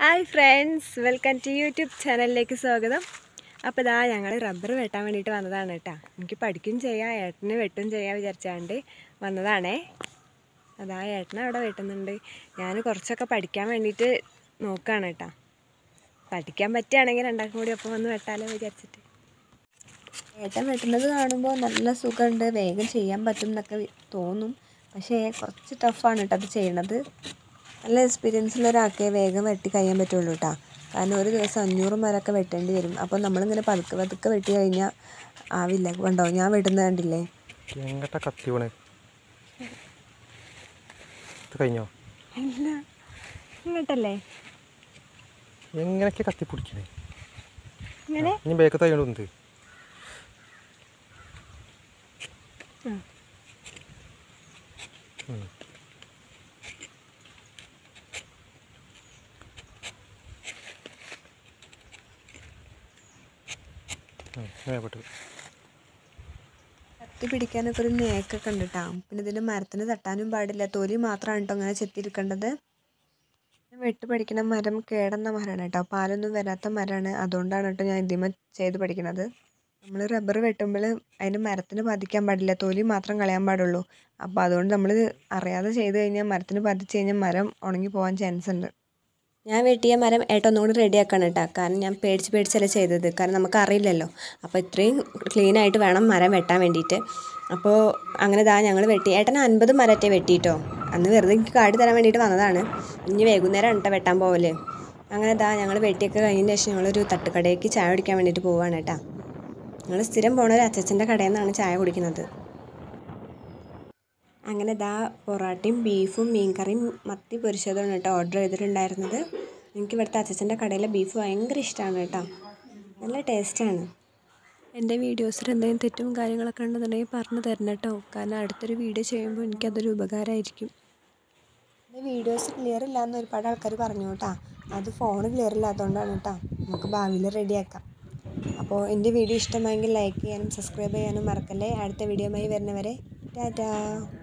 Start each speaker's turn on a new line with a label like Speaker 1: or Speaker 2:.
Speaker 1: Hi friends welcome to YouTube ചാനലിലേക്ക് സ്വാഗതം അപ്പോൾ ഇതാ ഞങ്ങൾ റബ്ബർ വെട്ടാൻ വേണ്ടിയിട്ട് വന്നതാണ് കേട്ടോ എനിക്ക് പഠിക്കും ചെയ്യാം ഏട്ടന് വെട്ടും ചെയ്യാൻ വിചാരിച്ചാണ്ട് വന്നതാണേ അതാ ഏട്ടൻ അവിടെ വെട്ടുന്നുണ്ട് ഞാൻ കുറച്ചൊക്കെ പഠിക്കാൻ വേണ്ടിയിട്ട് നോക്കുകയാണ് കേട്ടോ പഠിക്കാൻ പറ്റുകയാണെങ്കിൽ രണ്ടാൾക്കും കൂടി ഒപ്പം വന്ന് വെട്ടാലോ വിചാരിച്ചിട്ട് ഏട്ടൻ വെട്ടുന്നത് കാണുമ്പോൾ നല്ല സുഖമുണ്ട് വേഗം ചെയ്യാൻ പറ്റും എന്നൊക്കെ വി- തോന്നും പക്ഷേ കുറച്ച് ടഫാണ് കേട്ടോ അത് ചെയ്യണത് നല്ല എക്സ്പീരിയൻസ് ഉള്ള ഒരാൾക്കേ വേഗം വെട്ടി കഴിയാൻ പറ്റുള്ളൂ കേട്ടോ കാരണം ഒരു ദിവസം അഞ്ഞൂറ് മരമൊക്കെ വെട്ടേണ്ടി വരും അപ്പോൾ നമ്മളിങ്ങനെ പതുക്കെ പതുക്കെ വെട്ടി കഴിഞ്ഞാൽ ആവില്ല കണ്ടോ ഞാൻ വെട്ടുന്നത് കണ്ടില്ലേ
Speaker 2: എങ്ങട്ടാ കത്തി വീണ് ഇത് കഴിഞ്ഞോ
Speaker 1: ഇല്ല ഇങ്ങോട്ടല്ലേ
Speaker 2: എങ്ങനെയൊക്കെ കത്തി പിടിക്കണേ
Speaker 1: ഇങ്ങനെ
Speaker 2: ഇനി ബേക്ക് തയ്യണ്ട് ഉണ്ട്
Speaker 1: ഉം.
Speaker 2: ഉം. ഉം, ഇങ്ങനെ പെട്ടത്.
Speaker 1: കത്തി പിടിക്കാനൊക്കെ ഒരു നേക്കൊക്കെ ഉണ്ട് കേട്ടോ പിന്നെ ഇതിന് മരത്തിന് തട്ടാനും പാടില്ല തൊലി മാത്രമാണ് കേട്ടോ അങ്ങനെ ചെത്തിയിരിക്കേണ്ടത് വെട്ട് പഠിക്കുന്ന മരം കേടന്ന മരമാണ് കേട്ടോ പാലൊന്നും വരാത്ത മരമാണ് അതുകൊണ്ടാണ് കേട്ടോ ഞാൻ ഇതിമ ചെയ്ത് പഠിക്കണത് നമ്മൾ റബ്ബർ വെട്ടുമ്പോൾ അതിന് മരത്തിന് പതിക്കാൻ പാടില്ല തൊലി മാത്രം കളയാൻ പാടുള്ളൂ അപ്പോൾ അതുകൊണ്ട് നമ്മൾ അറിയാതെ ചെയ്ത് കഴിഞ്ഞാൽ മരത്തിന് പതിച്ച് കഴിഞ്ഞാൽ മരം ഉണങ്ങി പോകാൻ ചാൻസ് ഉണ്ട് ഞാൻ വെട്ടിയ മരം ഏട്ടൻ ഒന്നുകൂടി റെഡിയാക്കണം കേട്ടോ കാരണം ഞാൻ പേടിച്ച് പേടിച്ചല്ല ചെയ്തത് കാരണം നമുക്ക് അറിയില്ലല്ലോ അപ്പോൾ ഇത്രയും ക്ലീൻ ആയിട്ട് വേണം മരം വെട്ടാൻ വേണ്ടിയിട്ട് അപ്പോൾ അങ്ങനെ ദാ ഞങ്ങൾ വെട്ടി ഏട്ടൻ അൻപത് മരത്തെ വെട്ടിയിട്ടോ അന്ന് വെറുതെ എനിക്ക് കാടി തരാൻ വേണ്ടിയിട്ട് വന്നതാണ് ഇനി വൈകുന്നേരം കേട്ടോ വെട്ടാൻ പോവല് അങ്ങനെ ദാ ഞങ്ങൾ വെട്ടിയൊക്കെ കഴിഞ്ഞതിന് ശേഷം ഞങ്ങളൊരു തട്ടുകടയ്ക്ക് ചായ കുടിക്കാൻ വേണ്ടിയിട്ട് പോവാണ് കേട്ടോ ഞങ്ങൾ സ്ഥിരം പോണ ഒരു അച്ചച്ചൻ്റെ കടയിൽ നിന്നാണ് ചായ കുടിക്കുന്നത് അങ്ങനെ ദാ പൊറാട്ടയും ബീഫും മീൻകറിയും മത്തി പൊരിച്ചതുമാണ് കേട്ടോ ഓർഡർ ചെയ്തിട്ടുണ്ടായിരുന്നത് എനിക്ക് ഇവിടുത്തെ അച്ചച്ചൻ്റെ കടയിലെ ബീഫ് ഭയങ്കര ഇഷ്ടമാണ് കേട്ടോ നല്ല ടേസ്റ്റാണ് എൻ്റെ വീഡിയോസിൽ എന്തെങ്കിലും തെറ്റും കാര്യങ്ങളൊക്കെ ഉണ്ടെന്നുണ്ടെങ്കിൽ പറഞ്ഞു തരണം കേട്ടോ കാരണം അടുത്തൊരു വീഡിയോ ചെയ്യുമ്പോൾ എനിക്കതൊരു ഉപകാരമായിരിക്കും എൻ്റെ വീഡിയോസ് ക്ലിയർ ഇല്ല എന്ന് ഒരുപാട് ആൾക്കാർ പറഞ്ഞു കേട്ടോ അത് ഫോൺ ക്ലിയർ ഇല്ലാത്തതുകൊണ്ടാണ് കേട്ടോ നമുക്ക് ഭാവിയിൽ റെഡിയാക്കാം അപ്പോൾ എൻ്റെ വീഡിയോ ഇഷ്ടമായെങ്കിൽ ലൈക്ക് ചെയ്യാനും സബ്സ്ക്രൈബ് ചെയ്യാനും മറക്കല്ലേ അടുത്ത വീഡിയോയുമായി വരുന്നവരെ ടാറ്റാ